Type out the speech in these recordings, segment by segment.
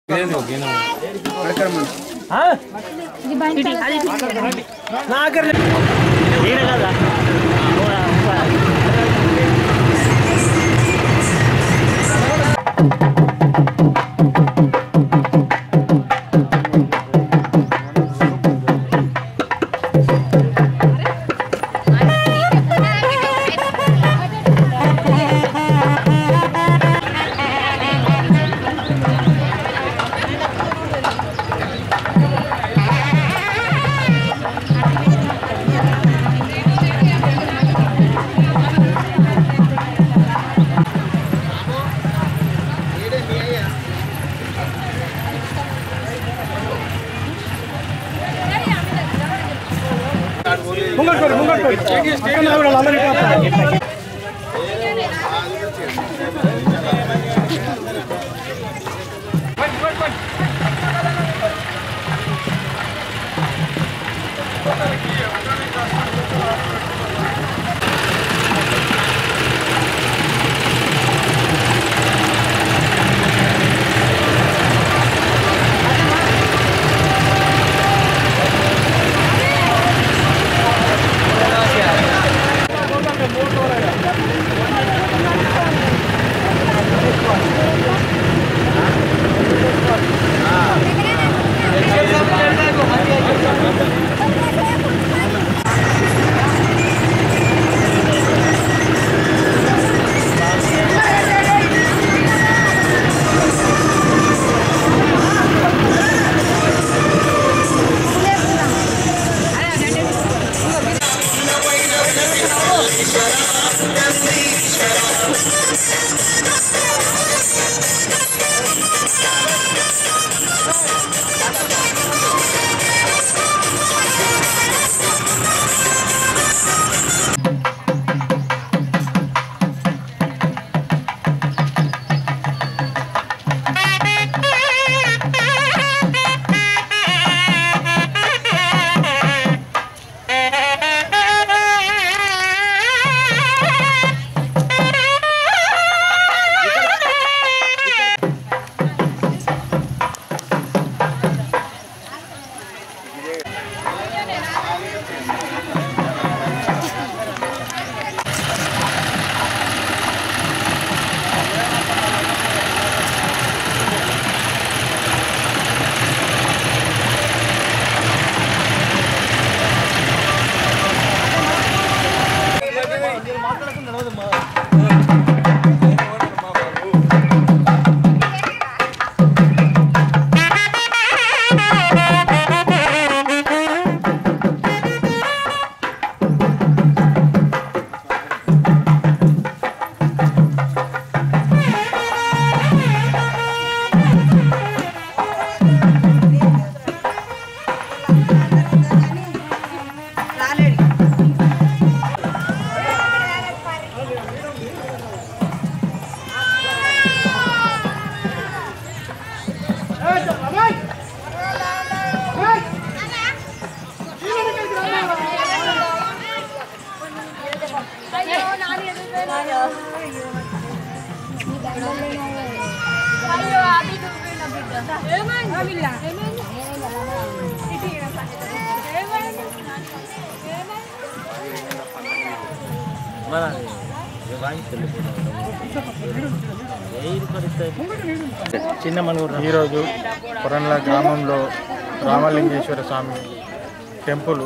చిన్న మనూరు ఈరోజు కొరంల గ్రామంలో రామలింగేశ్వర స్వామి టెంపుల్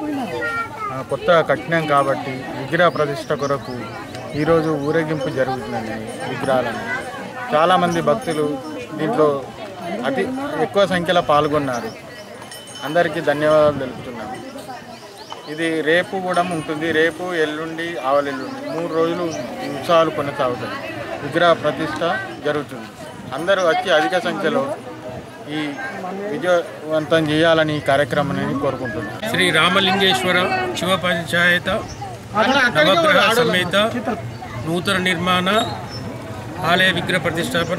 ఆ, కొత్తగా కట్టినాం కాబట్టి విగ్రహ ప్రతిష్ట కొరకు ఈరోజు ఊరేగింపు జరుగుతుందండి విగ్రహాలను చాలామంది భక్తులు దీంట్లో అతి ఎక్కువ సంఖ్యలో పాల్గొన్నారు అందరికీ ధన్యవాదాలు తెలుపుతున్నాను ఇది రేపు కూడా ఉంటుంది రేపు ఎల్లుండి ఆవలెల్లుండి మూడు రోజులు ఈ ఉత్సవాలు కొనసాగుతాయి విగ్రహ ప్రతిష్ట జరుగుతుంది అందరూ వచ్చి అధిక సంఖ్యలో ఈ విజయవంతం చేయాలని ఈ కార్యక్రమాన్ని కోరుకుంటున్నాను శ్రీ రామలింగేశ్వర శివ పంచాయత నవగ్రహ సమేత నూతన నిర్మాణ ఆలయ విగ్రహ ప్రతిష్టాపన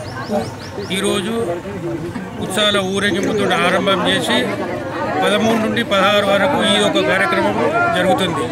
ఈరోజు ఉత్సవాల ఊరేగింపుతో ఆరంభం చేసి పదమూడు నుండి పదహారు వరకు ఈ ఒక కార్యక్రమం జరుగుతుంది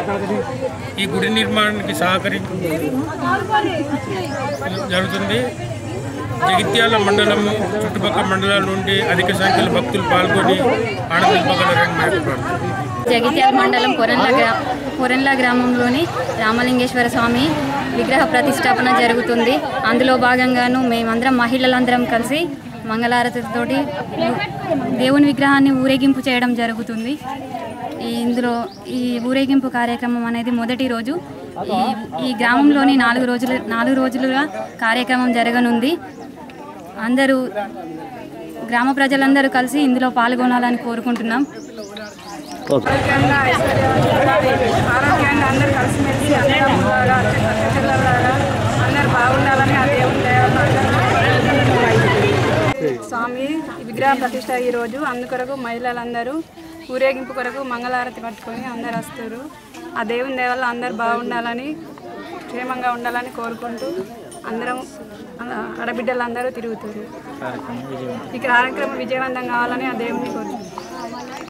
ఈ గుడి నిర్మాణానికి సహకరి జరుగుతుంది జగిత్యాల మండలము చుట్టుపక్కల మండలాల నుండి అధిక సంఖ్యలో భక్తులు పాల్గొని ఆనందింపగలరని మనకు ప్రార్థన జగిత్యాల మండలం కొరెన్ల గ్రా కొరెన్ల గ్రామంలోని రామలింగేశ్వర స్వామి విగ్రహ ప్రతిష్టాపన జరుగుతుంది అందులో భాగంగాను మేమందరం మహిళలందరం కలిసి మంగళారతితోటి దేవుని విగ్రహాన్ని ఊరేగింపు చేయడం జరుగుతుంది ఈ ఇందులో ఈ ఊరేగింపు కార్యక్రమం అనేది మొదటి రోజు ఈ ఈ గ్రామంలోని నాలుగు రోజులు నాలుగు రోజులుగా కార్యక్రమం జరగనుంది అందరూ గ్రామ ప్రజలందరూ కలిసి ఇందులో పాల్గొనాలని కోరుకుంటున్నాం ఆరోగ్యంగా ఐశ్వర్యవంతులై, ఆరోగ్యంగా అందరూ కలిసిమెలిసి అందరం ఉండాలా, చెల్లెళ్ళలాగా అందరూ బాగుండాలని ఆ దేవుని దయ స్వామి విగ్రహ ప్రతిష్ట ఈరోజు అందుకొరకు మహిళలందరూ ఊరేగింపు కొరకు మంగళారతి పట్టుకొని అందరు వస్తారు ఆ దేవుని దయ వల్ల అందరు బాగుండాలని క్షేమంగా ఉండాలని కోరుకుంటూ అందరం ఆ, ఆడబిడ్డలందరూ తిరుగుతారు ఈ కార్యక్రమం విజయవంతం కావాలని ఆ దేవుని కోరు